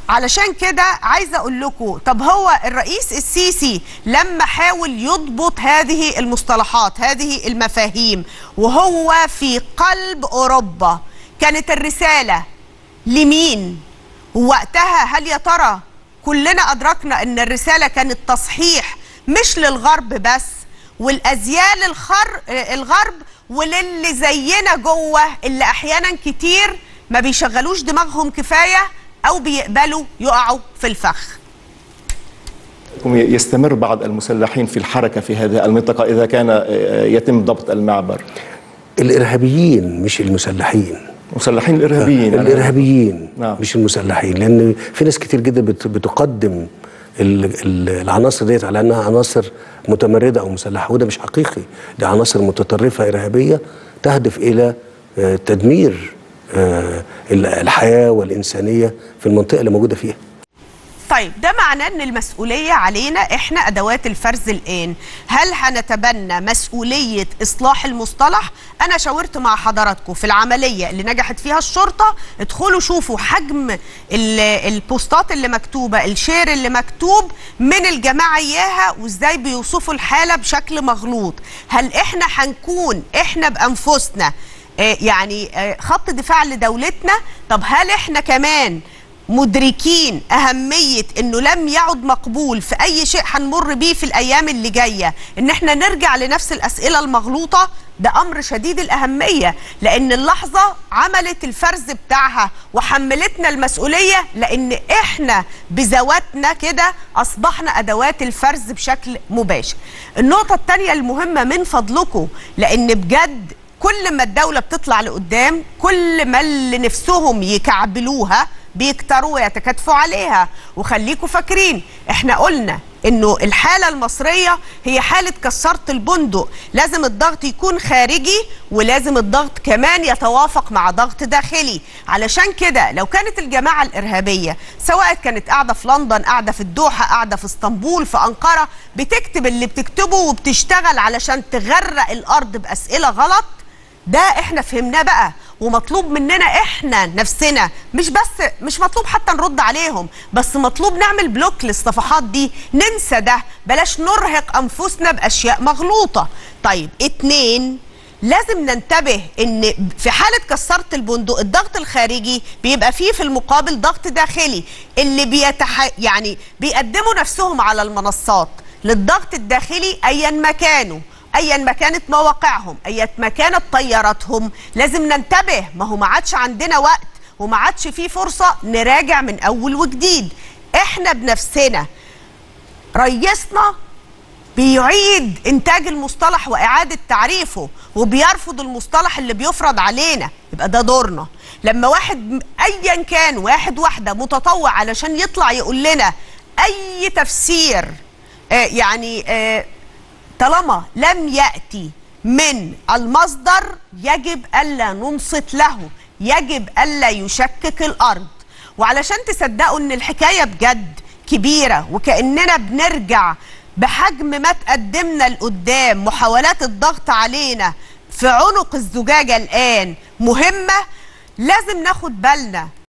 علشان كده عايزه اقول لكم طب هو الرئيس السيسي لما حاول يضبط هذه المصطلحات هذه المفاهيم وهو في قلب اوروبا كانت الرساله لمين ووقتها هل يا ترى كلنا ادركنا ان الرساله كانت تصحيح مش للغرب بس والازيال الخر الغرب وللي زينا جوه اللي احيانا كتير ما بيشغلوش دماغهم كفايه او بيقبلوا يقعوا في الفخ يستمر بعض المسلحين في الحركة في هذه المنطقة إذا كان يتم ضبط المعبر الارهابيين مش المسلحين مسلحين الإرهابيين الارهابيين نعم. مش المسلحين لان في ناس كتير جدا بت- بتقدم ال- ال- العناصر ديت على انها عناصر متمرده او مسلحه وده مش حقيقي دي عناصر متطرفه ارهابيه تهدف الى آه، تدمير آه، ال- الحياه والانسانيه في المنطقه اللي موجوده فيها طيب ده معناه ان المسؤوليه علينا احنا ادوات الفرز الان هل هنتبنى مسؤوليه اصلاح المصطلح انا شاورت مع حضراتكم في العمليه اللي نجحت فيها الشرطه ادخلوا شوفوا حجم ال- البوستات اللي مكتوبه الشير اللي مكتوب من الجماعه اياها وازاي بيوصفوا الحاله بشكل مغلوط هل احنا هنكون احنا بانفسنا آه، يعني آه، خط دفاع لدولتنا طب هل احنا كمان مدركين أهمية أنه لم يعد مقبول في أي شيء هنمر بيه في الأيام اللي جاية أن احنا نرجع لنفس الأسئلة المغلوطة ده أمر شديد الأهمية لأن اللحظة عملت الفرز بتاعها وحملتنا المسؤولية لأن احنا بذواتنا كده أصبحنا أدوات الفرز بشكل مباشر النقطة الثانية المهمة من فضلكم لأن بجد كل ما الدولة بتطلع لقدام كل ما اللي نفسهم يكعبلوها بيكتروا ويتكاتفوا عليها وخليكوا فاكرين احنا قلنا انه الحالة المصرية هي حالة كسرت البندق لازم الضغط يكون خارجي ولازم الضغط كمان يتوافق مع ضغط داخلي علشان كده لو كانت الجماعة الإرهابية سواء كانت قاعدة في لندن قاعدة في الدوحة قاعدة في اسطنبول في أنقرة بتكتب اللي بتكتبه وبتشتغل علشان تغرق الأرض بأسئلة غلط ده احنا فهمناه بقى ومطلوب مننا احنا نفسنا مش بس مش مطلوب حتى نرد عليهم بس مطلوب نعمل بلوك للصفحات دي ننسى ده بلاش نرهق انفسنا باشياء مغلوطه طيب اتنين لازم ننتبه ان في حاله كسرت البندق الضغط الخارجي بيبقى فيه في المقابل ضغط داخلي اللي بيتح يعني بيقدموا نفسهم على المنصات للضغط الداخلي ايا ما كانوا ايا ما كانت مواقعهم ايا ما كانت طياراتهم لازم ننتبه ما هو ما عادش عندنا وقت وما عادش فيه فرصه نراجع من اول وجديد احنا بنفسنا ريسنا بيعيد انتاج المصطلح واعاده تعريفه وبيرفض المصطلح اللي بيفرض علينا يبقى ده دورنا لما واحد م- ايا كان واحد واحده متطوع علشان يطلع يقول لنا اي تفسير آه يعني آه طالما لم يأتي من المصدر يجب ألا ننصت له يجب ألا يشكك الأرض وعلشان تصدقوا أن الحكاية بجد كبيرة وكأننا بنرجع بحجم ما تقدمنا لقدام محاولات الضغط علينا في عنق الزجاجة الآن مهمة لازم ناخد بالنا